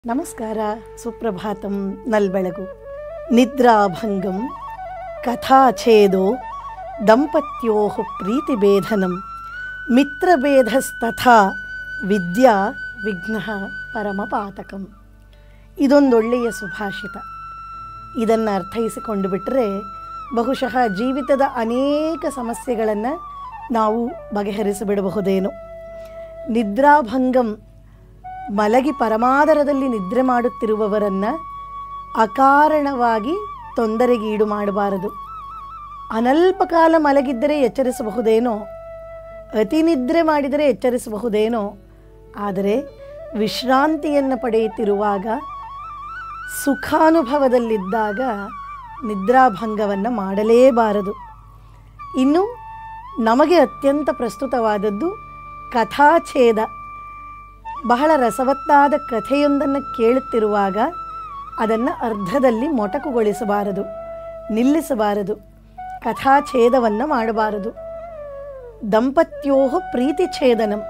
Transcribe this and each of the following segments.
ನಮಸ್ಕಾರ ಸುಪ್ರಭಾತಂ ನಲ್ಬೆಳಗು ನಿದ್ರಾಭಂಗಂ ಕಥಾಛೇದೋ ದಂಪತ್ಯೋ ಪ್ರೀತಿಭೇದನಂ ಮಿತ್ರಭೇದಸ್ತಥಾ ವಿದ್ಯಾ ವಿಘ್ನ ಪರಮಪಾತಕಂ ಇದೊಂದೊಳ್ಳೆಯ ಸುಭಾಷಿತ ಇದನ್ನು ಅರ್ಥೈಸಿಕೊಂಡು ಬಿಟ್ಟರೆ ಬಹುಶಃ ಜೀವಿತದ ಅನೇಕ ಸಮಸ್ಯೆಗಳನ್ನು ನಾವು ಬಗೆಹರಿಸಿಬಿಡಬಹುದೇನೋ ನಿದ್ರಾಭಂಗಂ ಮಲಗಿ ಪರಮಾದರದಲ್ಲಿ ನಿದ್ರೆ ಮಾಡುತ್ತಿರುವವರನ್ನು ಅಕಾರಣವಾಗಿ ತೊಂದರೆಗೀಡು ಮಾಡಬಾರದು ಅನಲ್ಪ ಕಾಲ ಮಲಗಿದ್ದರೆ ಎಚ್ಚರಿಸಬಹುದೇನೋ ಅತಿ ನಿದ್ರೆ ಮಾಡಿದರೆ ಎಚ್ಚರಿಸಬಹುದೇನೋ ಆದರೆ ವಿಶ್ರಾಂತಿಯನ್ನು ಪಡೆಯುತ್ತಿರುವಾಗ ಸುಖಾನುಭವದಲ್ಲಿದ್ದಾಗ ನಿದ್ರಾಭಂಗವನ್ನು ಮಾಡಲೇಬಾರದು ಇನ್ನು ನಮಗೆ ಅತ್ಯಂತ ಪ್ರಸ್ತುತವಾದದ್ದು ಕಥಾಛೇದ ಬಹಳ ರಸವತ್ತಾದ ಕಥೆಯೊಂದನ್ನು ಕೇಳುತ್ತಿರುವಾಗ ಅದನ್ನು ಅರ್ಧದಲ್ಲಿ ಮೊಟಕುಗೊಳಿಸಬಾರದು ನಿಲ್ಲಿಸಬಾರದು ಕಥಾಛೇದವನ್ನು ಮಾಡಬಾರದು ದಂಪತ್ಯೋ ಪ್ರೀತಿ ಛೇದನಂ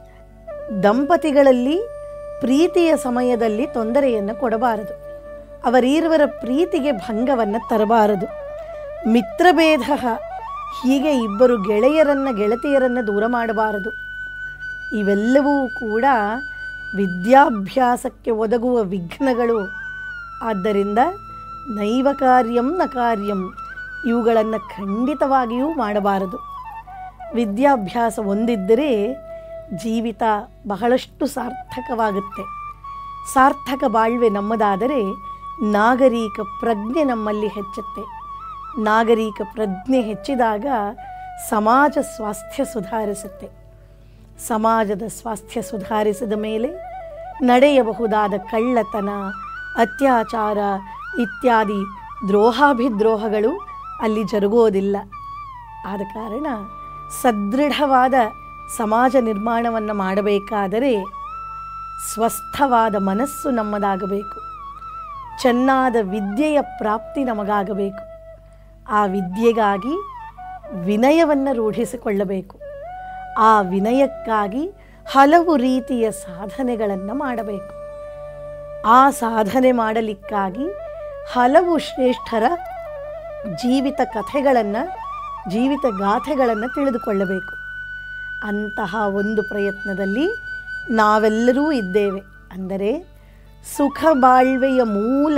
ದಂಪತಿಗಳಲ್ಲಿ ಪ್ರೀತಿಯ ಸಮಯದಲ್ಲಿ ತೊಂದರೆಯನ್ನು ಕೊಡಬಾರದು ಅವರೀರುವರ ಪ್ರೀತಿಗೆ ಭಂಗವನ್ನು ತರಬಾರದು ಮಿತ್ರಭೇದ ಹೀಗೆ ಇಬ್ಬರು ಗೆಳೆಯರನ್ನು ಗೆಳತಿಯರನ್ನು ದೂರ ಮಾಡಬಾರದು ಇವೆಲ್ಲವೂ ಕೂಡ ವಿದ್ಯಾಭ್ಯಾಸಕ್ಕೆ ಒದಗುವ ವಿಘ್ನಗಳು ಆದ್ದರಿಂದ ನೈವ ಕಾರ್ಯಂ ನ ಕಾರ್ಯಂ ಇವುಗಳನ್ನು ಖಂಡಿತವಾಗಿಯೂ ಮಾಡಬಾರದು ವಿದ್ಯಾಭ್ಯಾಸ ಹೊಂದಿದ್ದರೆ ಜೀವಿತ ಬಹಳಷ್ಟು ಸಾರ್ಥಕವಾಗುತ್ತೆ ಸಾರ್ಥಕ ಬಾಳ್ವೆ ನಮ್ಮದಾದರೆ ನಾಗರಿಕ ಪ್ರಜ್ಞೆ ನಮ್ಮಲ್ಲಿ ಹೆಚ್ಚುತ್ತೆ ನಾಗರಿಕ ಪ್ರಜ್ಞೆ ಹೆಚ್ಚಿದಾಗ ಸಮಾಜ ಸ್ವಾಸ್ಥ್ಯ ಸುಧಾರಿಸುತ್ತೆ ಸಮಾಜದ ಸ್ವಾಸ್ಥ್ಯ ಸುಧಾರಿಸಿದ ಮೇಲೆ ನಡೆಯಬಹುದಾದ ಕಳ್ಳತನ ಅತ್ಯಾಚಾರ ಇತ್ಯಾದಿ ದ್ರೋಹಾಭಿದ್ರೋಹಗಳು ಅಲ್ಲಿ ಜರುಗೋದಿಲ್ಲ ಆದ ಕಾರಣ ಸದೃಢವಾದ ಸಮಾಜ ನಿರ್ಮಾಣವನ್ನು ಮಾಡಬೇಕಾದರೆ ಸ್ವಸ್ಥವಾದ ಮನಸ್ಸು ನಮ್ಮದಾಗಬೇಕು ಚೆನ್ನಾದ ವಿದ್ಯೆಯ ಪ್ರಾಪ್ತಿ ನಮಗಾಗಬೇಕು ಆ ವಿದ್ಯೆಗಾಗಿ ವಿನಯವನ್ನು ರೂಢಿಸಿಕೊಳ್ಳಬೇಕು ಆ ವಿನಯಕ್ಕಾಗಿ ಹಲವು ರೀತಿಯ ಸಾಧನೆಗಳನ್ನು ಮಾಡಬೇಕು ಆ ಸಾಧನೆ ಮಾಡಲಿಕ್ಕಾಗಿ ಹಲವು ಶ್ರೇಷ್ಠರ ಜೀವಿತ ಕಥೆಗಳನ್ನು ಜೀವಿತ ಗಾಥೆಗಳನ್ನು ತಿಳಿದುಕೊಳ್ಳಬೇಕು ಅಂತಹ ಒಂದು ಪ್ರಯತ್ನದಲ್ಲಿ ನಾವೆಲ್ಲರೂ ಇದ್ದೇವೆ ಅಂದರೆ ಸುಖ ಬಾಳ್ವೆಯ ಮೂಲ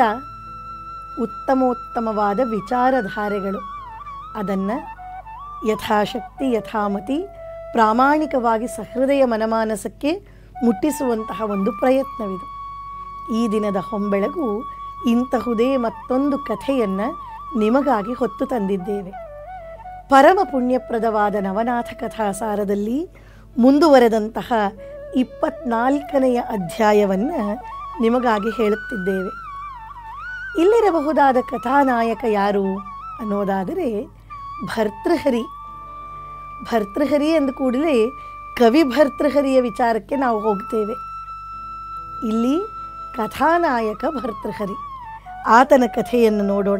ಉತ್ತಮೋತ್ತಮವಾದ ವಿಚಾರಧಾರೆಗಳು ಅದನ್ನು ಯಥಾಶಕ್ತಿ ಯಥಾಮತಿ ಪ್ರಾಮಾಣಿಕವಾಗಿ ಸಹೃದಯ ಮನಮಾನಸಕ್ಕೆ ಮುಟ್ಟಿಸುವಂತಹ ಒಂದು ಪ್ರಯತ್ನವಿದು ಈ ದಿನದ ಹೊಂಬೆಳಗು ಇಂತಹುದೇ ಮತ್ತೊಂದು ಕಥೆಯನ್ನು ನಿಮಗಾಗಿ ಹೊತ್ತು ತಂದಿದ್ದೇವೆ ಪರಮ ಪುಣ್ಯಪ್ರದವಾದ ನವನಾಥ ಕಥಾಸಾರದಲ್ಲಿ ಮುಂದುವರೆದಂತಹ ಇಪ್ಪತ್ನಾಲ್ಕನೆಯ ಅಧ್ಯಾಯವನ್ನು ನಿಮಗಾಗಿ ಹೇಳುತ್ತಿದ್ದೇವೆ ಇಲ್ಲಿರಬಹುದಾದ ಕಥಾನಾಯಕ ಯಾರು ಅನ್ನೋದಾದರೆ ಭರ್ತೃಹರಿ ಭರ್ತೃಹರಿ ಅಂದ ಕೂಡಲೇ ಕವಿ ಭರ್ತೃಹರಿಯ ವಿಚಾರಕ್ಕೆ ನಾವು ಹೋಗ್ತೇವೆ ಇಲ್ಲಿ ಕಥಾನಾಯಕ ಭರ್ತೃಹರಿ ಆತನ ಕಥೆಯನ್ನು ನೋಡೋಣ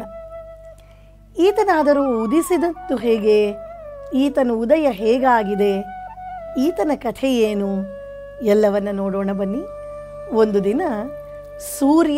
ಈತನಾದರೂ ಉದಿಸಿದದ್ದು ಹೇಗೆ ಈತನ ಉದಯ ಹೇಗಾಗಿದೆ ಈತನ ಕಥೆ ಏನು ಎಲ್ಲವನ್ನ ನೋಡೋಣ ಬನ್ನಿ ಒಂದು ದಿನ ಸೂರ್ಯ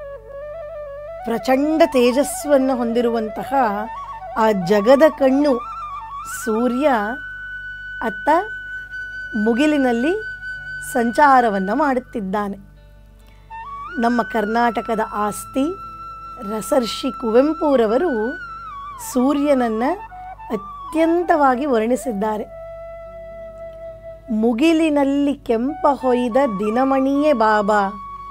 ಪ್ರಚಂಡ ತೇಜಸ್ವನ್ನು ಹೊಂದಿರುವಂತಹ ಆ ಜಗದ ಕಣ್ಣು ಸೂರ್ಯ ಅತ್ತ ಮುಗಿಲಿನಲ್ಲಿ ಸಂಚಾರವನ್ನು ಮಾಡುತ್ತಿದ್ದಾನೆ ನಮ್ಮ ಕರ್ನಾಟಕದ ಆಸ್ತಿ ರಸರ್ಷಿ ಕುವೆಂಪುರವರು ಸೂರ್ಯನನ್ನು ಅತ್ಯಂತವಾಗಿ ವರ್ಣಿಸಿದ್ದಾರೆ ಮುಗಿಲಿನಲ್ಲಿ ಕೆಂಪ ಹೊಯ್ದ ದಿನಮಣಿಯೇ ಬಾಬಾ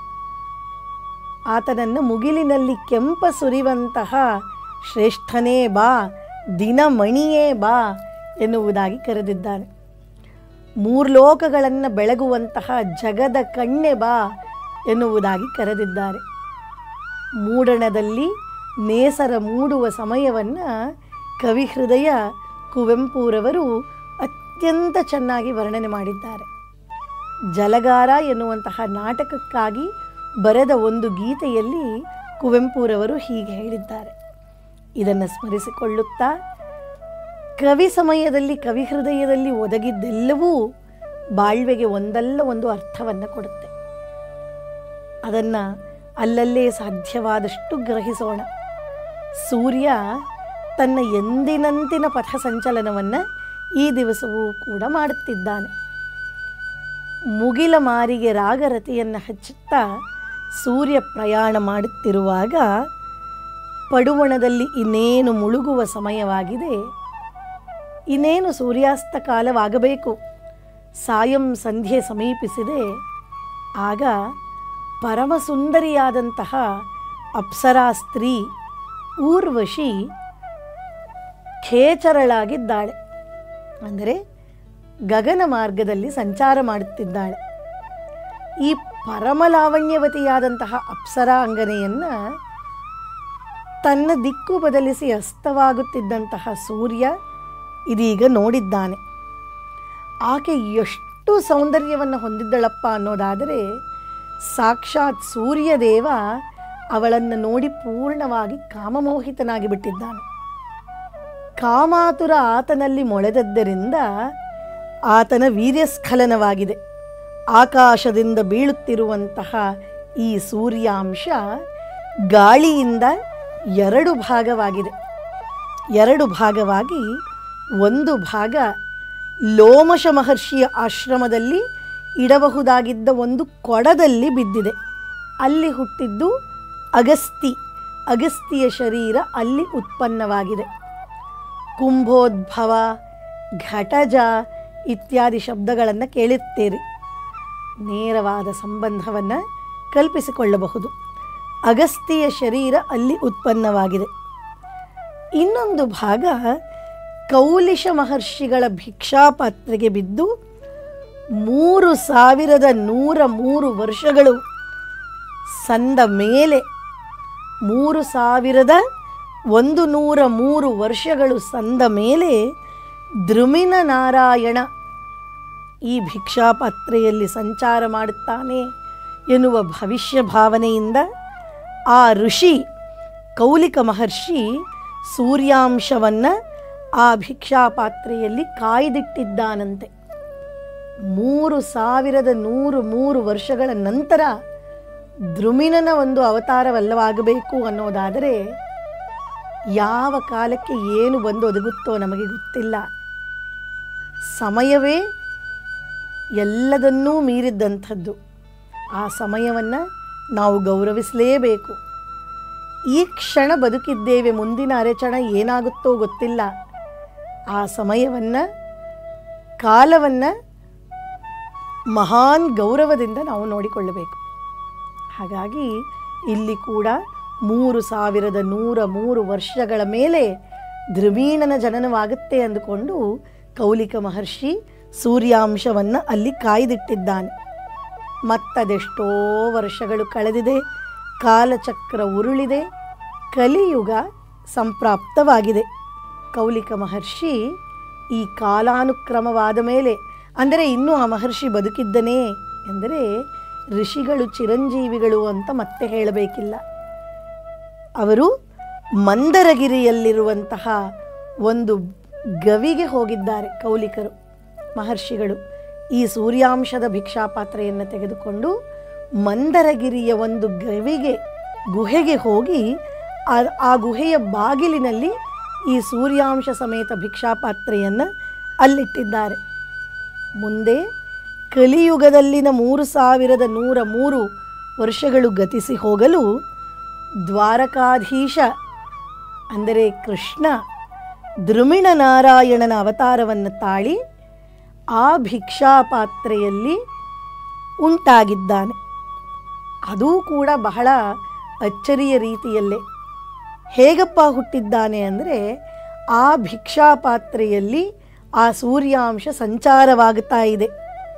ಆತನನ್ನು ಮುಗಿಲಿನಲ್ಲಿ ಕೆಂಪ ಸುರಿವಂತಹ ಶ್ರೇಷ್ಠನೇ ಬಾ ದಿನಮಣಿಯೇ ಬಾ ಎನ್ನುವುದಾಗಿ ಕರೆದಿದ್ದಾನೆ ಮೂರ್ಲೋಕಗಳನ್ನು ಬೆಳಗುವಂತಹ ಜಗದ ಕಣ್ಣೆ ಬಾ ಎನ್ನುವುದಾಗಿ ಕರೆದಿದ್ದಾರೆ ಮೂಡಣದಲ್ಲಿ ನೇಸರ ಮೂಡುವ ಸಮಯವನ್ನು ಕವಿ ಹೃದಯ ಕುವೆಂಪುರವರು ಅತ್ಯಂತ ಚೆನ್ನಾಗಿ ವರ್ಣನೆ ಮಾಡಿದ್ದಾರೆ ಜಲಗಾರ ಎನ್ನುವಂತಹ ನಾಟಕಕ್ಕಾಗಿ ಬರೆದ ಒಂದು ಗೀತೆಯಲ್ಲಿ ಕುವೆಂಪುರವರು ಹೀಗೆ ಹೇಳಿದ್ದಾರೆ ಇದನ್ನು ಸ್ಮರಿಸಿಕೊಳ್ಳುತ್ತಾ ಕವಿ ಸಮಯದಲ್ಲಿ ಕವಿ ಹೃದಯದಲ್ಲಿ ಒದಗಿದ್ದೆಲ್ಲವೂ ಬಾಳ್ವೆಗೆ ಒಂದಲ್ಲ ಒಂದು ಅರ್ಥವನ್ನು ಕೊಡುತ್ತೆ ಅದನ್ನು ಅಲ್ಲಲ್ಲೇ ಸಾಧ್ಯವಾದಷ್ಟು ಗ್ರಹಿಸೋಣ ಸೂರ್ಯ ತನ್ನ ಎಂದಿನಂತಿನ ಪಥ ಸಂಚಲನವನ್ನು ಈ ದಿವಸವೂ ಕೂಡ ಮಾಡುತ್ತಿದ್ದಾನೆ ಮುಗಿಲ ಮಾರಿಗೆ ರಾಗರತಿಯನ್ನು ಹಚ್ಚುತ್ತಾ ಸೂರ್ಯ ಪ್ರಯಾಣ ಮಾಡುತ್ತಿರುವಾಗ ಪಡುವಣದಲ್ಲಿ ಇನ್ನೇನು ಮುಳುಗುವ ಸಮಯವಾಗಿದೆ ಇನ್ನೇನು ಸೂರ್ಯಾಸ್ತ ಕಾಲವಾಗಬೇಕು ಸಾಯಂ ಸಂಧ್ಯೆ ಸಮೀಪಿಸಿದೆ ಆಗ ಪರಮಸುಂದರಿಯಾದಂತಹ ಅಪ್ಸರಾ ಸ್ತ್ರೀ ಊರ್ವಶಿ ಖೇಚರಳಾಗಿದ್ದಾಳೆ ಅಂದರೆ ಗಗನ ಮಾರ್ಗದಲ್ಲಿ ಸಂಚಾರ ಮಾಡುತ್ತಿದ್ದಾಳೆ ಈ ಪರಮಲಾವಣ್ಯವತಿಯಾದಂತಹ ಅಪ್ಸರಾ ಅಂಗನೆಯನ್ನು ತನ್ನ ದಿಕ್ಕು ಬದಲಿಸಿ ಅಸ್ತವಾಗುತ್ತಿದ್ದಂತಹ ಸೂರ್ಯ ಇದೀಗ ನೋಡಿದ್ದಾನೆ ಆಕೆ ಎಷ್ಟು ಸೌಂದರ್ಯವನ್ನು ಹೊಂದಿದ್ದಳಪ್ಪ ಅನ್ನೋದಾದರೆ ಸಾಕ್ಷಾತ್ ಸೂರ್ಯದೇವ ಅವಳನ್ನು ನೋಡಿ ಪೂರ್ಣವಾಗಿ ಕಾಮಮೋಹಿತನಾಗಿ ಬಿಟ್ಟಿದ್ದಾನೆ ಕಾಮಾತುರ ಆತನಲ್ಲಿ ಮೊಳೆದದ್ದರಿಂದ ಆತನ ವೀರ್ಯಸ್ಖಲನವಾಗಿದೆ ಆಕಾಶದಿಂದ ಬೀಳುತ್ತಿರುವಂತಹ ಈ ಸೂರ್ಯಾಂಶ ಗಾಳಿಯಿಂದ ಎರಡು ಭಾಗವಾಗಿದೆ ಎರಡು ಭಾಗವಾಗಿ ಒಂದು ಭಾಗ ಲೋಮಶ ಮಹರ್ಷಿಯ ಆಶ್ರಮದಲ್ಲಿ ಇಡಬಹುದಾಗಿದ್ದ ಒಂದು ಕೊಡದಲ್ಲಿ ಬಿದ್ದಿದೆ ಅಲ್ಲಿ ಹುಟ್ಟಿದ್ದು ಅಗಸ್ತಿ ಅಗಸ್ತಿಯ ಶರೀರ ಅಲ್ಲಿ ಉತ್ಪನ್ನವಾಗಿದೆ ಕುಂಭೋದ್ಭವ ಘಟಜ ಇತ್ಯಾದಿ ಶಬ್ದಗಳನ್ನು ಕೇಳುತ್ತೀರಿ ನೇರವಾದ ಸಂಬಂಧವನ್ನು ಕಲ್ಪಿಸಿಕೊಳ್ಳಬಹುದು ಅಗಸ್ತಿಯ ಶರೀರ ಅಲ್ಲಿ ಉತ್ಪನ್ನವಾಗಿದೆ ಇನ್ನೊಂದು ಭಾಗ ಕೌಲಿಶ ಮಹರ್ಷಿಗಳ ಭಿಕ್ಷಾಪಾತ್ರೆಗೆ ಬಿದ್ದು ಮೂರು ಸಾವಿರದ ನೂರ ಮೂರು ವರ್ಷಗಳು ಸಂದ ಮೇಲೆ ಮೂರು ಸಾವಿರದ ಒಂದು ನೂರ ಮೂರು ವರ್ಷಗಳು ಸಂದ ಮೇಲೆ ದ್ರುಮಿನ ನಾರಾಯಣ ಈ ಭಿಕ್ಷಾಪಾತ್ರೆಯಲ್ಲಿ ಸಂಚಾರ ಮಾಡುತ್ತಾನೆ ಎನ್ನುವ ಭವಿಷ್ಯ ಭಾವನೆಯಿಂದ ಆ ಋಷಿ ಕೌಲಿಕ ಮಹರ್ಷಿ ಸೂರ್ಯಾಂಶವನ್ನು ಆ ಭಿಕ್ಷಾಪಾತ್ರೆಯಲ್ಲಿ ಕಾಯ್ದಿಟ್ಟಿದ್ದಾನಂತೆ ಮೂರು ಸಾವಿರದ ನೂರು ಮೂರು ವರ್ಷಗಳ ನಂತರ ದ್ರುಮಿನನ ಒಂದು ಅವತಾರವಲ್ಲವಾಗಬೇಕು ಅನ್ನೋದಾದರೆ ಯಾವ ಕಾಲಕ್ಕೆ ಏನು ಬಂದು ಒದಗುತ್ತೋ ನಮಗೆ ಗೊತ್ತಿಲ್ಲ ಸಮಯವೇ ಎಲ್ಲದನ್ನೂ ಮೀರಿದ್ದಂಥದ್ದು ಆ ಸಮಯವನ್ನು ನಾವು ಗೌರವಿಸಲೇಬೇಕು ಈ ಕ್ಷಣ ಬದುಕಿದ್ದೇವೆ ಮುಂದಿನ ಅರೆಚಣ ಏನಾಗುತ್ತೋ ಗೊತ್ತಿಲ್ಲ ಆ ಸಮಯವನ್ನು ಕಾಲವನ್ನು ಮಹಾನ್ ಗೌರವದಿಂದ ನಾವು ನೋಡಿಕೊಳ್ಳಬೇಕು ಹಾಗಾಗಿ ಇಲ್ಲಿ ಕೂಡ ಮೂರು ಸಾವಿರದ ನೂರ ಮೂರು ವರ್ಷಗಳ ಮೇಲೆ ಧ್ರುವೀಣನ ಜನನವಾಗುತ್ತೆ ಅಂದುಕೊಂಡು ಕೌಲಿಕ ಮಹರ್ಷಿ ಸೂರ್ಯಾಂಶವನ್ನು ಅಲ್ಲಿ ಕಾಯ್ದಿಟ್ಟಿದ್ದಾನೆ ಮತ್ತದೆಷ್ಟೋ ವರ್ಷಗಳು ಕಳೆದಿದೆ ಕಾಲಚಕ್ರ ಉರುಳಿದೆ ಕಲಿಯುಗ ಸಂಪ್ರಾಪ್ತವಾಗಿದೆ ಕೌಲಿಕ ಮಹರ್ಷಿ ಈ ಕಾಲಾನುಕ್ರಮವಾದ ಮೇಲೆ ಅಂದರೆ ಇನ್ನೂ ಆ ಮಹರ್ಷಿ ಬದುಕಿದ್ದನೇ ಎಂದರೆ ಋಷಿಗಳು ಚಿರಂಜೀವಿಗಳು ಅಂತ ಮತ್ತೆ ಹೇಳಬೇಕಿಲ್ಲ ಅವರು ಮಂದರಗಿರಿಯಲ್ಲಿರುವಂತಹ ಒಂದು ಗವಿಗೆ ಹೋಗಿದ್ದಾರೆ ಕೌಲಿಕರು ಮಹರ್ಷಿಗಳು ಈ ಸೂರ್ಯಾಂಶದ ಭಿಕ್ಷಾಪಾತ್ರೆಯನ್ನು ತೆಗೆದುಕೊಂಡು ಮಂದರಗಿರಿಯ ಒಂದು ಗವಿಗೆ ಗುಹೆಗೆ ಹೋಗಿ ಆ- ಆ ಗುಹೆಯ ಬಾಗಿಲಿನಲ್ಲಿ ಈ ಸೂರ್ಯಾಂಶ ಸಮೇತ ಭಿಕ್ಷಾಪಾತ್ರೆಯನ್ನು ಅಲ್ಲಿಟ್ಟಿದ್ದಾರೆ ಮುಂದೆ ಕಲಿಯುಗದಲ್ಲಿನ ಮೂರು ಸಾವಿರದ ನೂರ ಮೂರು ವರ್ಷಗಳು ಗತಿಸಿ ಹೋಗಲು ದ್ವಾರಕಾಧೀಶ ಅಂದರೆ ಕೃಷ್ಣ ದ್ರುಮಿಣ ನಾರಾಯಣನ ಅವತಾರವನ್ನು ತಾಳಿ ಆ ಭಿಕ್ಷಾಪಾತ್ರೆಯಲ್ಲಿ ಉಂಟಾಗಿದ್ದಾನೆ ಅದೂ ಕೂಡ ಬಹಳ ಅಚ್ಚರಿಯ ರೀತಿಯಲ್ಲೇ ಹೇಗಪ್ಪ ಹುಟ್ಟಿದ್ದಾನೆ ಅಂದರೆ ಆ ಭಿಕ್ಷಾಪಾತ್ರೆಯಲ್ಲಿ ಆ ಸೂರ್ಯಾಂಶ ಸಂಚಾರವಾಗುತ್ತಾ ಇದೆ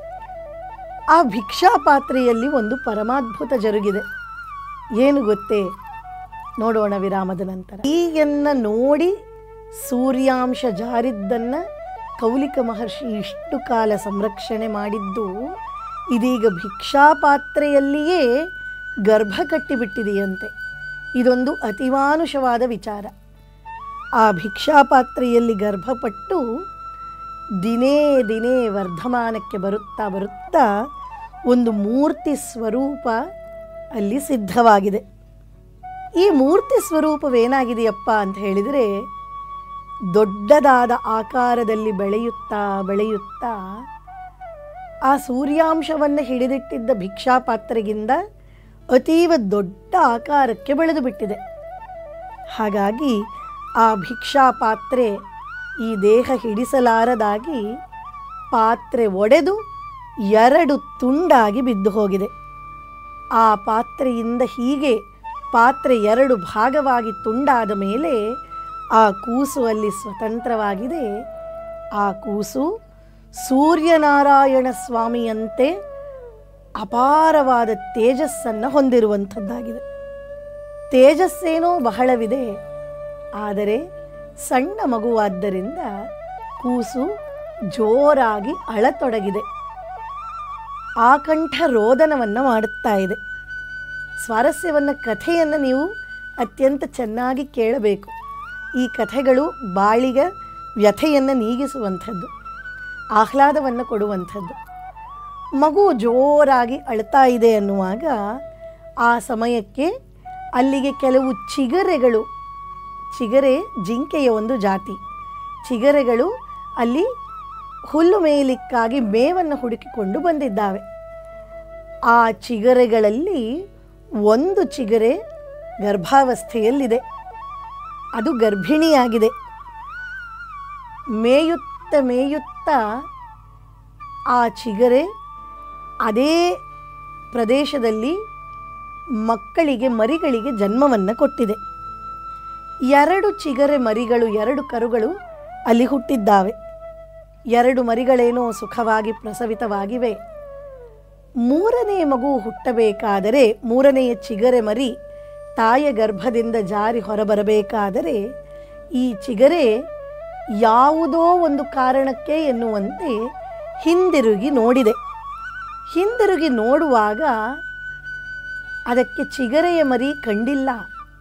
ಆ ಭಿಕ್ಷಾಪಾತ್ರೆಯಲ್ಲಿ ಒಂದು ಪರಮಾದ್ಭುತ ಜರುಗಿದೆ ಏನು ಗೊತ್ತೇ ನೋಡೋಣ ವಿರಾಮದ ನಂತರ ಈಗನ್ನ ನೋಡಿ ಸೂರ್ಯಾಂಶ ಜಾರಿದ್ದನ್ನು ಕೌಲಿಕ ಮಹರ್ಷಿ ಇಷ್ಟು ಕಾಲ ಸಂರಕ್ಷಣೆ ಮಾಡಿದ್ದು ಇದೀಗ ಭಿಕ್ಷಾಪಾತ್ರೆಯಲ್ಲಿಯೇ ಗರ್ಭ ಕಟ್ಟಿಬಿಟ್ಟಿದೆಯಂತೆ ಇದೊಂದು ಅತಿಮಾನುಷವಾದ ವಿಚಾರ ಆ ಭಿಕ್ಷಾಪಾತ್ರೆಯಲ್ಲಿ ಗರ್ಭಪಟ್ಟು ದಿನೇ ದಿನೇ ವರ್ಧಮಾನಕ್ಕೆ ಬರುತ್ತಾ ಬರುತ್ತಾ ಒಂದು ಮೂರ್ತಿ ಸ್ವರೂಪ ಅಲ್ಲಿ ಸಿದ್ಧವಾಗಿದೆ ಈ ಮೂರ್ತಿ ಸ್ವರೂಪವೇನಾಗಿದೆಯಪ್ಪ ಅಂತ ಹೇಳಿದರೆ ದೊಡ್ಡದಾದ ಆಕಾರದಲ್ಲಿ ಬೆಳೆಯುತ್ತಾ ಬೆಳೆಯುತ್ತಾ ಆ ಸೂರ್ಯಾಂಶವನ್ನು ಹಿಡಿದಿಟ್ಟಿದ್ದ ಭಿಕ್ಷಾಪಾತ್ರೆಗಿಂತ ಅತೀವ ದೊಡ್ಡ ಆಕಾರಕ್ಕೆ ಬೆಳೆದು ಬಿಟ್ಟಿದೆ ಹಾಗಾಗಿ ಆ ಭಿಕ್ಷಾಪಾತ್ರೆ ಈ ದೇಹ ಹಿಡಿಸಲಾರದಾಗಿ ಪಾತ್ರೆ ಒಡೆದು ಎರಡು ತುಂಡಾಗಿ ಬಿದ್ದು ಹೋಗಿದೆ ಆ ಪಾತ್ರೆಯಿಂದ ಹೀಗೆ ಪಾತ್ರೆ ಎರಡು ಭಾಗವಾಗಿ ತುಂಡಾದ ಮೇಲೆ ಆ ಕೂಸು ಅಲ್ಲಿ ಸ್ವತಂತ್ರವಾಗಿದೆ ಆ ಕೂಸು ಸೂರ್ಯನಾರಾಯಣ ಸ್ವಾಮಿಯಂತೆ ಅಪಾರವಾದ ತೇಜಸ್ಸನ್ನು ಹೊಂದಿರುವಂಥದ್ದಾಗಿದೆ ತೇಜಸ್ಸೇನೋ ಬಹಳವಿದೆ ಆದರೆ ಸಣ್ಣ ಮಗುವಾದ್ದರಿಂದ ಕೂಸು ಜೋರಾಗಿ ಅಳತೊಡಗಿದೆ ಆಕಂಠ ರೋದನವನ್ನು ಮಾಡುತ್ತಾ ಇದೆ ಸ್ವಾರಸ್ಯವನ್ನು ಕಥೆಯನ್ನು ನೀವು ಅತ್ಯಂತ ಚೆನ್ನಾಗಿ ಕೇಳಬೇಕು ಈ ಕಥೆಗಳು ಬಾಳಿಗ ವ್ಯಥೆಯನ್ನು ನೀಗಿಸುವಂಥದ್ದು ಆಹ್ಲಾದವನ್ನು ಕೊಡುವಂಥದ್ದು ಮಗು ಜೋರಾಗಿ ಅಳ್ತಾ ಇದೆ ಅನ್ನುವಾಗ ಆ ಸಮಯಕ್ಕೆ ಅಲ್ಲಿಗೆ ಕೆಲವು ಚಿಗರೆಗಳು ಚಿಗರೆ ಜಿಂಕೆಯ ಒಂದು ಜಾತಿ ಚಿಗರೆಗಳು ಅಲ್ಲಿ ಹುಲ್ಲು ಮೇಯಲಿಕ್ಕಾಗಿ ಮೇವನ್ನು ಹುಡುಕಿಕೊಂಡು ಬಂದಿದ್ದಾವೆ ಆ ಚಿಗರೆಗಳಲ್ಲಿ ಒಂದು ಚಿಗರೆ ಗರ್ಭಾವಸ್ಥೆಯಲ್ಲಿದೆ ಅದು ಗರ್ಭಿಣಿಯಾಗಿದೆ ಮೇಯುತ್ತ ಮೇಯುತ್ತ ಆ ಚಿಗರೆ ಅದೇ ಪ್ರದೇಶದಲ್ಲಿ ಮಕ್ಕಳಿಗೆ ಮರಿಗಳಿಗೆ ಜನ್ಮವನ್ನು ಕೊಟ್ಟಿದೆ ಎರಡು ಚಿಗರೆ ಮರಿಗಳು ಎರಡು ಕರುಗಳು ಅಲ್ಲಿ ಹುಟ್ಟಿದ್ದಾವೆ ಎರಡು ಮರಿಗಳೇನೋ ಸುಖವಾಗಿ ಪ್ರಸವಿತವಾಗಿವೆ ಮೂರನೇ ಮಗು ಹುಟ್ಟಬೇಕಾದರೆ ಮೂರನೆಯ ಚಿಗರೆ ಮರಿ ತಾಯ ಗರ್ಭದಿಂದ ಜಾರಿ ಹೊರಬರಬೇಕಾದರೆ ಈ ಚಿಗರೆ ಯಾವುದೋ ಒಂದು ಕಾರಣಕ್ಕೆ ಎನ್ನುವಂತೆ ಹಿಂದಿರುಗಿ ನೋಡಿದೆ ಹಿಂದಿರುಗಿ ನೋಡುವಾಗ ಅದಕ್ಕೆ ಚಿಗರೆಯ ಮರಿ ಕಂಡಿಲ್ಲ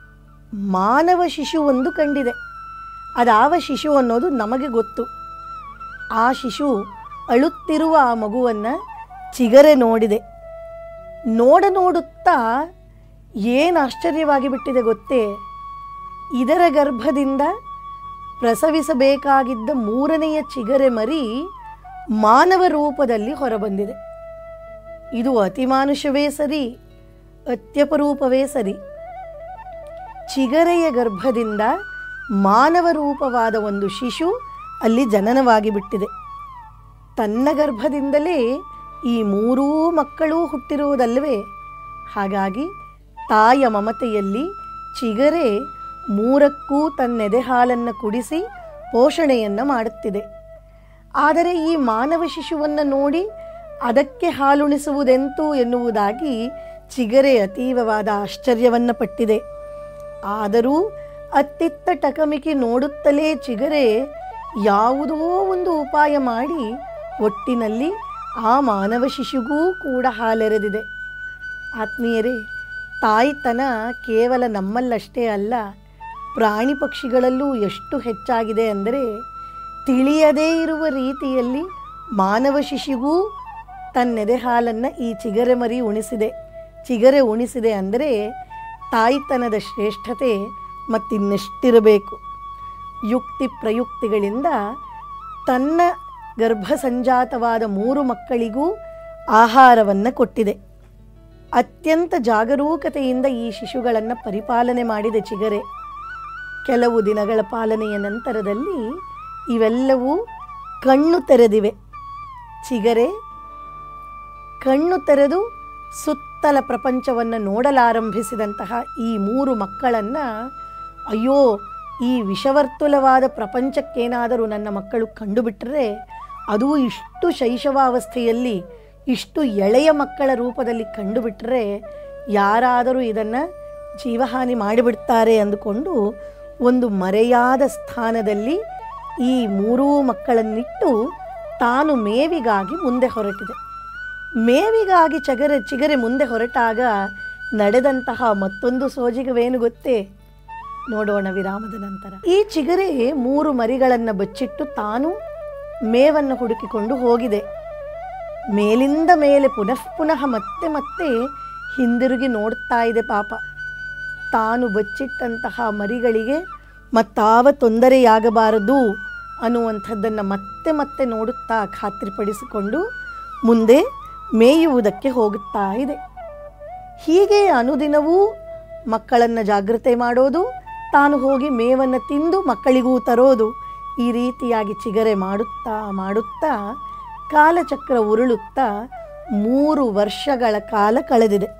ಮಾನವ ಶಿಶು ಒಂದು ಕಂಡಿದೆ ಅದಾವ ಶಿಶು ಅನ್ನೋದು ನಮಗೆ ಗೊತ್ತು ಆ ಶಿಶು ಅಳುತ್ತಿರುವ ಆ ಮಗುವನ್ನು ಚಿಗರೆ ನೋಡಿದೆ ನೋಡ ನೋಡುತ್ತಾ ಏನು ಆಶ್ಚರ್ಯವಾಗಿ ಬಿಟ್ಟಿದೆ ಗೊತ್ತೇ ಇದರ ಗರ್ಭದಿಂದ ಪ್ರಸವಿಸಬೇಕಾಗಿದ್ದ ಮೂರನೆಯ ಚಿಗರೆ ಮರಿ ಮಾನವ ರೂಪದಲ್ಲಿ ಹೊರಬಂದಿದೆ ಇದು ಅತಿಮಾನುಷವೇ ಸರಿ ಅತ್ಯಪರೂಪವೇ ಸರಿ ಚಿಗರೆಯ ಗರ್ಭದಿಂದ ಮಾನವ ರೂಪವಾದ ಒಂದು ಶಿಶು ಅಲ್ಲಿ ಜನನವಾಗಿ ಬಿಟ್ಟಿದೆ ತನ್ನ ಗರ್ಭದಿಂದಲೇ ಈ ಮೂರೂ ಮಕ್ಕಳೂ ಹುಟ್ಟಿರುವುದಲ್ಲವೇ ಹಾಗಾಗಿ ತಾಯ ಮಮತೆಯಲ್ಲಿ ಚಿಗರೆ ಮೂರಕ್ಕೂ ತನ್ನೆದೆ ಹಾಲನ್ನು ಕುಡಿಸಿ ಪೋಷಣೆಯನ್ನು ಮಾಡುತ್ತಿದೆ ಆದರೆ ಈ ಮಾನವ ಶಿಶುವನ್ನು ನೋಡಿ ಅದಕ್ಕೆ ಹಾಲುಣಿಸುವುದೆಂತು ಎನ್ನುವುದಾಗಿ ಚಿಗರೆ ಅತೀವವಾದ ಆಶ್ಚರ್ಯವನ್ನು ಪಟ್ಟಿದೆ ಆದರೂ ಅತ್ತಿತ್ತ ಟಕಮಿಕಿ ನೋಡುತ್ತಲೇ ಚಿಗರೆ ಯಾವುದೋ ಒಂದು ಉಪಾಯ ಮಾಡಿ ಒಟ್ಟಿನಲ್ಲಿ ಆ ಮಾನವ ಶಿಶುಗೂ ಕೂಡ ಹಾಲೆರೆದಿದೆ ಆತ್ಮೀಯರೇ ತಾಯ್ತನ ಕೇವಲ ನಮ್ಮಲ್ಲಷ್ಟೇ ಅಲ್ಲ ಪ್ರಾಣಿ ಪಕ್ಷಿಗಳಲ್ಲೂ ಎಷ್ಟು ಹೆಚ್ಚಾಗಿದೆ ಅಂದರೆ ತಿಳಿಯದೇ ಇರುವ ರೀತಿಯಲ್ಲಿ ಮಾನವ ಶಿಶುಗೂ ತನ್ನೆದೆ ಹಾಲನ್ನು ಈ ಚಿಗರೆ ಮರಿ ಉಣಿಸಿದೆ ಚಿಗರೆ ಉಣಿಸಿದೆ ಅಂದರೆ ತಾಯ್ತನದ ಶ್ರೇಷ್ಠತೆ ಮತ್ತಿನ್ನೆಷ್ಟಿರಬೇಕು ಯುಕ್ತಿ ಪ್ರಯುಕ್ತಿಗಳಿಂದ ತನ್ನ ಗರ್ಭಸಂಜಾತವಾದ ಮೂರು ಮಕ್ಕಳಿಗೂ ಆಹಾರವನ್ನು ಕೊಟ್ಟಿದೆ ಅತ್ಯಂತ ಜಾಗರೂಕತೆಯಿಂದ ಈ ಶಿಶುಗಳನ್ನು ಪರಿಪಾಲನೆ ಮಾಡಿದೆ ಚಿಗರೆ ಕೆಲವು ದಿನಗಳ ಪಾಲನೆಯ ನಂತರದಲ್ಲಿ ಇವೆಲ್ಲವೂ ಕಣ್ಣು ತೆರೆದಿವೆ ಚಿಗರೆ ಕಣ್ಣು ತೆರೆದು ಸುತ್ತಲ ಪ್ರಪಂಚವನ್ನು ನೋಡಲಾರಂಭಿಸಿದಂತಹ ಈ ಮೂರು ಮಕ್ಕಳನ್ನು ಅಯ್ಯೋ ಈ ವಿಷವರ್ತುಲವಾದ ಪ್ರಪಂಚಕ್ಕೇನಾದರೂ ನನ್ನ ಮಕ್ಕಳು ಕಂಡುಬಿಟ್ಟರೆ ಅದು ಇಷ್ಟು ಶೈಶವಾವಸ್ಥೆಯಲ್ಲಿ ಇಷ್ಟು ಎಳೆಯ ಮಕ್ಕಳ ರೂಪದಲ್ಲಿ ಕಂಡುಬಿಟ್ಟರೆ ಯಾರಾದರೂ ಇದನ್ನು ಜೀವಹಾನಿ ಮಾಡಿಬಿಡ್ತಾರೆ ಅಂದುಕೊಂಡು ಒಂದು ಮರೆಯಾದ ಸ್ಥಾನದಲ್ಲಿ ಈ ಮೂರೂ ಮಕ್ಕಳನ್ನಿಟ್ಟು ತಾನು ಮೇವಿಗಾಗಿ ಮುಂದೆ ಹೊರಟಿದೆ ಮೇವಿಗಾಗಿ ಚಗರೆ ಚಿಗರೆ ಮುಂದೆ ಹೊರಟಾಗ ನಡೆದಂತಹ ಮತ್ತೊಂದು ಸೋಜಿಗವೇನು ಗೊತ್ತೇ ನೋಡೋಣ ವಿರಾಮದ ನಂತರ ಈ ಚಿಗರೆ ಮೂರು ಮರಿಗಳನ್ನು ಬಚ್ಚಿಟ್ಟು ತಾನು ಮೇವನ್ನು ಹುಡುಕಿಕೊಂಡು ಹೋಗಿದೆ ಮೇಲಿಂದ ಮೇಲೆ ಪುನಃ ಪುನಃ ಮತ್ತೆ ಮತ್ತೆ ಹಿಂದಿರುಗಿ ನೋಡ್ತಾ ಇದೆ ಪಾಪ ತಾನು ಬಚ್ಚಿಟ್ಟಂತಹ ಮರಿಗಳಿಗೆ ಮತ್ತಾವ ತೊಂದರೆಯಾಗಬಾರದು ಅನ್ನುವಂಥದ್ದನ್ನು ಮತ್ತೆ ಮತ್ತೆ ನೋಡುತ್ತಾ ಖಾತ್ರಿಪಡಿಸಿಕೊಂಡು ಮುಂದೆ ಮೇಯುವುದಕ್ಕೆ ಹೋಗುತ್ತಾ ಇದೆ ಹೀಗೆ ಅನುದಿನವೂ ಮಕ್ಕಳನ್ನು ಜಾಗೃತೆ ಮಾಡೋದು ತಾನು ಹೋಗಿ ಮೇವನ್ನು ತಿಂದು ಮಕ್ಕಳಿಗೂ ತರೋದು ಈ ರೀತಿಯಾಗಿ ಚಿಗರೆ ಮಾಡುತ್ತಾ ಮಾಡುತ್ತಾ ಕಾಲಚಕ್ರ ಉರುಳುತ್ತಾ ಮೂರು ವರ್ಷಗಳ ಕಾಲ ಕಳೆದಿದೆ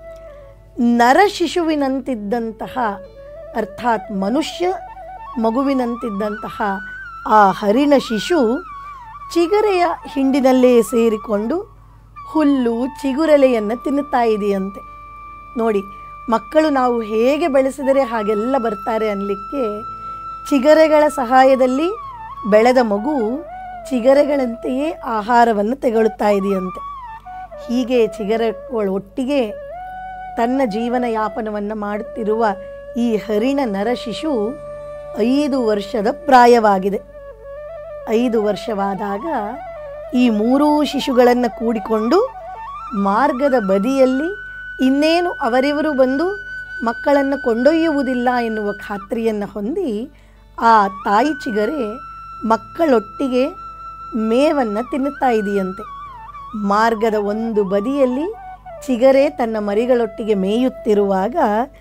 ನರ ಶಿಶುವಿನಂತಿದ್ದಂತಹ ಅರ್ಥಾತ್ ಮನುಷ್ಯ ಮಗುವಿನಂತಿದ್ದಂತಹ ಆ ಹರಿಣ ಶಿಶು ಚಿಗರೆಯ ಹಿಂಡಿನಲ್ಲೇ ಸೇರಿಕೊಂಡು ಹುಲ್ಲು ಚಿಗುರೆಲೆಯನ್ನು ತಿನ್ನುತ್ತಾ ಇದೆಯಂತೆ ನೋಡಿ ಮಕ್ಕಳು ನಾವು ಹೇಗೆ ಬೆಳೆಸಿದರೆ ಹಾಗೆಲ್ಲ ಬರ್ತಾರೆ ಅನ್ನಲಿಕ್ಕೆ ಚಿಗರೆಗಳ ಸಹಾಯದಲ್ಲಿ ಬೆಳೆದ ಮಗು ಚಿಗರೆಗಳಂತೆಯೇ ಆಹಾರವನ್ನು ತೆಗೊಳ್ತಾ ಇದೆಯಂತೆ ಹೀಗೆ ಚಿಗರೆಗಳ ಒಟ್ಟಿಗೆ ತನ್ನ ಜೀವನ ಯಾಪನವನ್ನು ಮಾಡುತ್ತಿರುವ ಈ ಹರಿಣ ನರ ಶಿಶು ಐದು ವರ್ಷದ ಪ್ರಾಯವಾಗಿದೆ ಐದು ವರ್ಷವಾದಾಗ ಈ ಮೂರೂ ಶಿಶುಗಳನ್ನು ಕೂಡಿಕೊಂಡು ಮಾರ್ಗದ ಬದಿಯಲ್ಲಿ ಇನ್ನೇನು ಅವರಿವರು ಬಂದು ಮಕ್ಕಳನ್ನು ಕೊಂಡೊಯ್ಯುವುದಿಲ್ಲ ಎನ್ನುವ ಖಾತ್ರಿಯನ್ನು ಹೊಂದಿ ಆ ತಾಯಿ ಚಿಗರೆ ಮಕ್ಕಳೊಟ್ಟಿಗೆ ಮೇವನ್ನು ತಿನ್ನುತ್ತಾ ಇದೆಯಂತೆ ಮಾರ್ಗದ ಒಂದು ಬದಿಯಲ್ಲಿ ಚಿಗರೆ ತನ್ನ ಮರಿಗಳೊಟ್ಟಿಗೆ ಮೇಯುತ್ತಿರುವಾಗ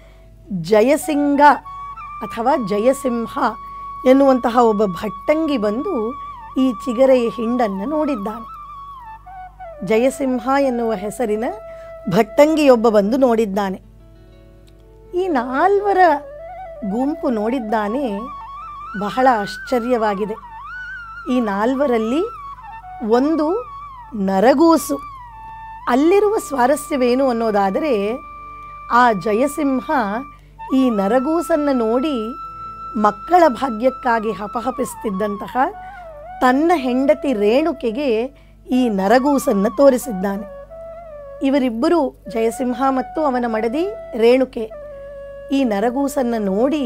ಜಯಸಿಂಗ ಅಥವಾ ಜಯಸಿಂಹ ಎನ್ನುವಂತಹ ಒಬ್ಬ ಭಟ್ಟಂಗಿ ಬಂದು ಈ ಚಿಗರೆಯ ಹಿಂಡನ್ನು ನೋಡಿದ್ದಾನೆ ಜಯಸಿಂಹ ಎನ್ನುವ ಹೆಸರಿನ ಭಟ್ಟಂಗಿಯೊಬ್ಬ ಬಂದು ನೋಡಿದ್ದಾನೆ ಈ ನಾಲ್ವರ ಗುಂಪು ನೋಡಿದ್ದಾನೆ ಬಹಳ ಆಶ್ಚರ್ಯವಾಗಿದೆ ಈ ನಾಲ್ವರಲ್ಲಿ ಒಂದು ನರಗೂಸು ಅಲ್ಲಿರುವ ಸ್ವಾರಸ್ಯವೇನು ಅನ್ನೋದಾದರೆ ಆ ಜಯಸಿಂಹ ಈ ನರಗೂಸನ್ನು ನೋಡಿ ಮಕ್ಕಳ ಭಾಗ್ಯಕ್ಕಾಗಿ ಹಪಹಪಿಸ್ತಿದ್ದಂತಹ ತನ್ನ ಹೆಂಡತಿ ರೇಣುಕೆಗೆ ಈ ನರಗೂಸನ್ನು ತೋರಿಸಿದ್ದಾನೆ ಇವರಿಬ್ಬರು ಜಯಸಿಂಹ ಮತ್ತು ಅವನ ಮಡದಿ ರೇಣುಕೆ ಈ ನರಗೂಸನ್ನು ನೋಡಿ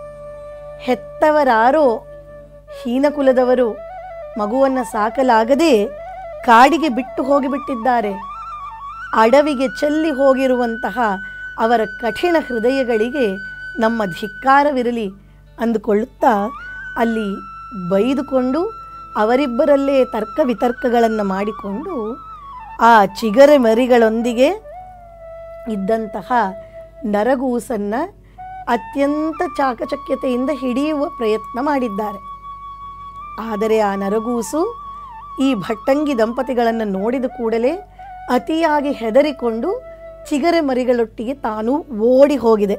ಹೆತ್ತವರಾರೋ ಹೀನಕುಲದವರು ಮಗುವನ್ನು ಸಾಕಲಾಗದೆ ಕಾಡಿಗೆ ಬಿಟ್ಟು ಹೋಗಿಬಿಟ್ಟಿದ್ದಾರೆ ಅಡವಿಗೆ ಚೆಲ್ಲಿ ಹೋಗಿರುವಂತಹ ಅವರ ಕಠಿಣ ಹೃದಯಗಳಿಗೆ ನಮ್ಮ ಧಿಕ್ಕಾರವಿರಲಿ ಅಂದುಕೊಳ್ಳುತ್ತಾ ಅಲ್ಲಿ ಬೈದುಕೊಂಡು ಅವರಿಬ್ಬರಲ್ಲೇ ತರ್ಕ ವಿತರ್ಕಗಳನ್ನು ಮಾಡಿಕೊಂಡು ಆ ಚಿಗರೆ ಮರಿಗಳೊಂದಿಗೆ ಇದ್ದಂತಹ ನರಗೂಸನ್ನು ಅತ್ಯಂತ ಚಾಕಚಕ್ಯತೆಯಿಂದ ಹಿಡಿಯುವ ಪ್ರಯತ್ನ ಮಾಡಿದ್ದಾರೆ ಆದರೆ ಆ ನರಗೂಸು ಈ ಭಟ್ಟಂಗಿ ದಂಪತಿಗಳನ್ನು ನೋಡಿದ ಕೂಡಲೇ ಅತಿಯಾಗಿ ಹೆದರಿಕೊಂಡು ಚಿಗರೆ ಮರಿಗಳೊಟ್ಟಿಗೆ ತಾನು ಓಡಿ ಹೋಗಿದೆ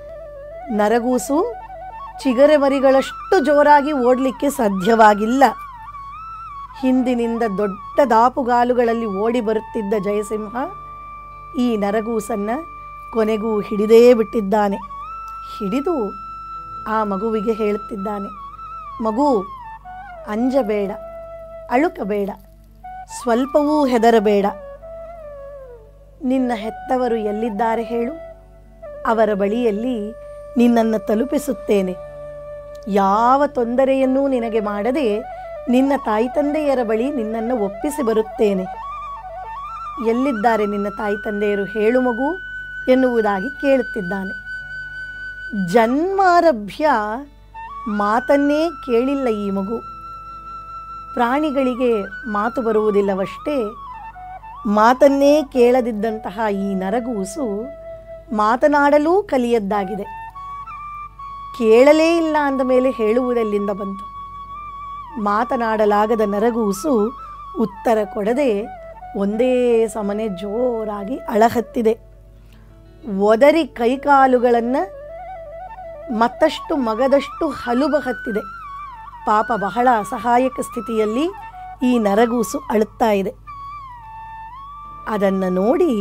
ನರಗೂಸು ಚಿಗರೆ ಮರಿಗಳಷ್ಟು ಜೋರಾಗಿ ಓಡಲಿಕ್ಕೆ ಸಾಧ್ಯವಾಗಿಲ್ಲ ಹಿಂದಿನಿಂದ ದೊಡ್ಡ ದಾಪುಗಾಲುಗಳಲ್ಲಿ ಓಡಿ ಬರುತ್ತಿದ್ದ ಜಯಸಿಂಹ ಈ ನರಗೂಸನ್ನು ಕೊನೆಗೂ ಹಿಡಿದೇ ಬಿಟ್ಟಿದ್ದಾನೆ ಹಿಡಿದು ಆ ಮಗುವಿಗೆ ಹೇಳುತ್ತಿದ್ದಾನೆ ಮಗು ಅಂಜಬೇಡ ಅಳುಕಬೇಡ ಸ್ವಲ್ಪವೂ ಹೆದರಬೇಡ ನಿನ್ನ ಹೆತ್ತವರು ಎಲ್ಲಿದ್ದಾರೆ ಹೇಳು ಅವರ ಬಳಿಯಲ್ಲಿ ನಿನ್ನನ್ನು ತಲುಪಿಸುತ್ತೇನೆ ಯಾವ ತೊಂದರೆಯನ್ನೂ ನಿನಗೆ ಮಾಡದೆ ನಿನ್ನ ತಾಯಿ ತಂದೆಯರ ಬಳಿ ನಿನ್ನನ್ನು ಒಪ್ಪಿಸಿ ಬರುತ್ತೇನೆ ಎಲ್ಲಿದ್ದಾರೆ ನಿನ್ನ ತಾಯಿ ತಂದೆಯರು ಹೇಳು ಮಗು ಎನ್ನುವುದಾಗಿ ಕೇಳುತ್ತಿದ್ದಾನೆ ಜನ್ಮಾರಭ್ಯ ಮಾತನ್ನೇ ಕೇಳಿಲ್ಲ ಈ ಮಗು ಪ್ರಾಣಿಗಳಿಗೆ ಮಾತು ಬರುವುದಿಲ್ಲವಷ್ಟೇ ಮಾತನ್ನೇ ಕೇಳದಿದ್ದಂತಹ ಈ ನರಗೂಸು ಮಾತನಾಡಲೂ ಕಲಿಯದ್ದಾಗಿದೆ ಕೇಳಲೇ ಇಲ್ಲ ಅಂದ ಮೇಲೆ ಹೇಳುವುದೆಲ್ಲಿಂದ ಬಂತು ಮಾತನಾಡಲಾಗದ ನರಗೂಸು ಉತ್ತರ ಕೊಡದೆ ಒಂದೇ ಸಮನೆ ಜೋರಾಗಿ ಅಳಹತ್ತಿದೆ ಒದರಿ ಕೈಕಾಲುಗಳನ್ನು ಮತ್ತಷ್ಟು ಮಗದಷ್ಟು ಹಲುಬ ಹತ್ತಿದೆ ಪಾಪ ಬಹಳ ಅಸಹಾಯಕ ಸ್ಥಿತಿಯಲ್ಲಿ ಈ ನರಗೂಸು ಅಳುತ್ತಾ ಇದೆ ಅದನ್ನು ನೋಡಿ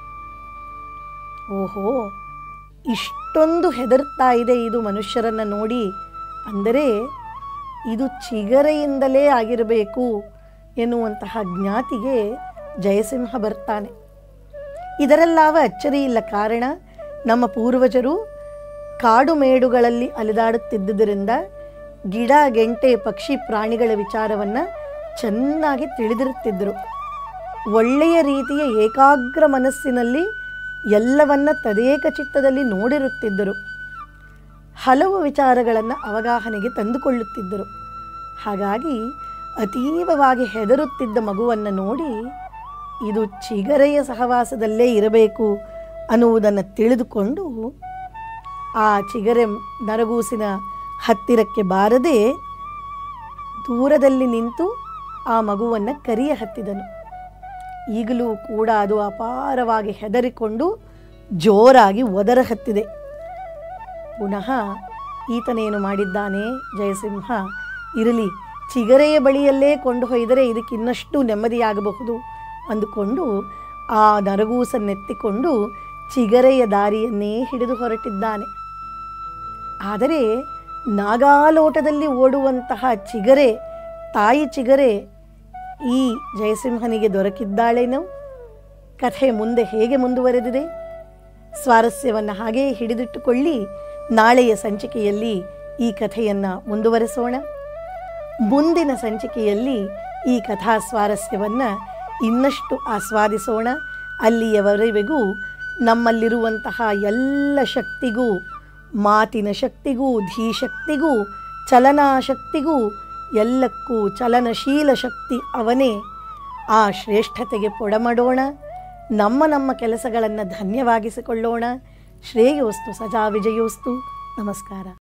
ಓಹೋ ಇಷ್ಟೊಂದು ಹೆದರ್ತಾ ಇದೆ ಇದು ಮನುಷ್ಯರನ್ನು ನೋಡಿ ಅಂದರೆ ಇದು ಚಿಗರೆಯಿಂದಲೇ ಆಗಿರಬೇಕು ಎನ್ನುವಂತಹ ಜ್ಞಾತಿಗೆ ಜಯಸಿಂಹ ಬರ್ತಾನೆ ಇದರಲ್ಲಾವ ಅಚ್ಚರಿ ಇಲ್ಲ ಕಾರಣ ನಮ್ಮ ಪೂರ್ವಜರು ಕಾಡು ಮೇಡುಗಳಲ್ಲಿ ಅಲೆದಾಡುತ್ತಿದ್ದುದರಿಂದ ಗಿಡ ಗೆಂಟೆ ಪಕ್ಷಿ ಪ್ರಾಣಿಗಳ ವಿಚಾರವನ್ನು ಚೆನ್ನಾಗಿ ತಿಳಿದಿರುತ್ತಿದ್ದರು ಒಳ್ಳೆಯ ರೀತಿಯ ಏಕಾಗ್ರ ಮನಸ್ಸಿನಲ್ಲಿ ಎಲ್ಲವನ್ನ ತದೇಕ ಚಿತ್ತದಲ್ಲಿ ನೋಡಿರುತ್ತಿದ್ದರು ಹಲವು ವಿಚಾರಗಳನ್ನು ಅವಗಾಹನೆಗೆ ತಂದುಕೊಳ್ಳುತ್ತಿದ್ದರು ಹಾಗಾಗಿ ಅತೀವವಾಗಿ ಹೆದರುತ್ತಿದ್ದ ಮಗುವನ್ನು ನೋಡಿ ಇದು ಚಿಗರೆಯ ಸಹವಾಸದಲ್ಲೇ ಇರಬೇಕು ಅನ್ನುವುದನ್ನು ತಿಳಿದುಕೊಂಡು ಆ ಚಿಗರೆ ನರಗೂಸಿನ ಹತ್ತಿರಕ್ಕೆ ಬಾರದೆ ದೂರದಲ್ಲಿ ನಿಂತು ಆ ಮಗುವನ್ನು ಕರಿಯ ಹತ್ತಿದನು ಈಗಲೂ ಕೂಡ ಅದು ಅಪಾರವಾಗಿ ಹೆದರಿಕೊಂಡು ಜೋರಾಗಿ ಒದರ ಹತ್ತಿದೆ ಪುನಃ ಈತನೇನು ಮಾಡಿದ್ದಾನೆ ಜಯಸಿಂಹ ಇರಲಿ ಚಿಗರೆಯ ಬಳಿಯಲ್ಲೇ ಕೊಂಡು ಹೊಯ್ದರೆ ಇದಕ್ಕಿನ್ನಷ್ಟು ನೆಮ್ಮದಿಯಾಗಬಹುದು ಅಂದುಕೊಂಡು ಆ ನರಗೂಸನ್ನೆತ್ತಿಕೊಂಡು ಚಿಗರೆಯ ದಾರಿಯನ್ನೇ ಹಿಡಿದು ಹೊರಟಿದ್ದಾನೆ ಆದರೆ ನಾಗಾಲೋಟದಲ್ಲಿ ಓಡುವಂತಹ ಚಿಗರೆ ತಾಯಿ ಚಿಗರೆ ಈ ಜಯಸಿಂಹನಿಗೆ ದೊರಕಿದ್ದಾಳೇನೋ ಕಥೆ ಮುಂದೆ ಹೇಗೆ ಮುಂದುವರೆದಿದೆ ಸ್ವಾರಸ್ಯವನ್ನು ಹಾಗೇ ಹಿಡಿದಿಟ್ಟುಕೊಳ್ಳಿ ನಾಳೆಯ ಸಂಚಿಕೆಯಲ್ಲಿ ಈ ಕಥೆಯನ್ನು ಮುಂದುವರೆಸೋಣ ಮುಂದಿನ ಸಂಚಿಕೆಯಲ್ಲಿ ಈ ಕಥಾ ಸ್ವಾರಸ್ಯವನ್ನು ಇನ್ನಷ್ಟು ಆಸ್ವಾದಿಸೋಣ ಅಲ್ಲಿಯವರೆಗೂ ನಮ್ಮಲ್ಲಿರುವಂತಹ ಎಲ್ಲ ಶಕ್ತಿಗೂ ಮಾತಿನ ಶಕ್ತಿಗೂ ಧೀಶಕ್ತಿಗೂ ಚಲನಾಶಕ್ತಿಗೂ ಎಲ್ಲಕ್ಕೂ ಚಲನಶೀಲ ಶಕ್ತಿ ಅವನೇ ಆ ಶ್ರೇಷ್ಠತೆಗೆ ಪೊಡಮಡೋಣ ನಮ್ಮ ನಮ್ಮ ಕೆಲಸಗಳನ್ನು ಧನ್ಯವಾಗಿಸಿಕೊಳ್ಳೋಣ ಶ್ರೇಯೋಸ್ತು ಸಜಾ ವಿಜಯೋಸ್ತು ನಮಸ್ಕಾರ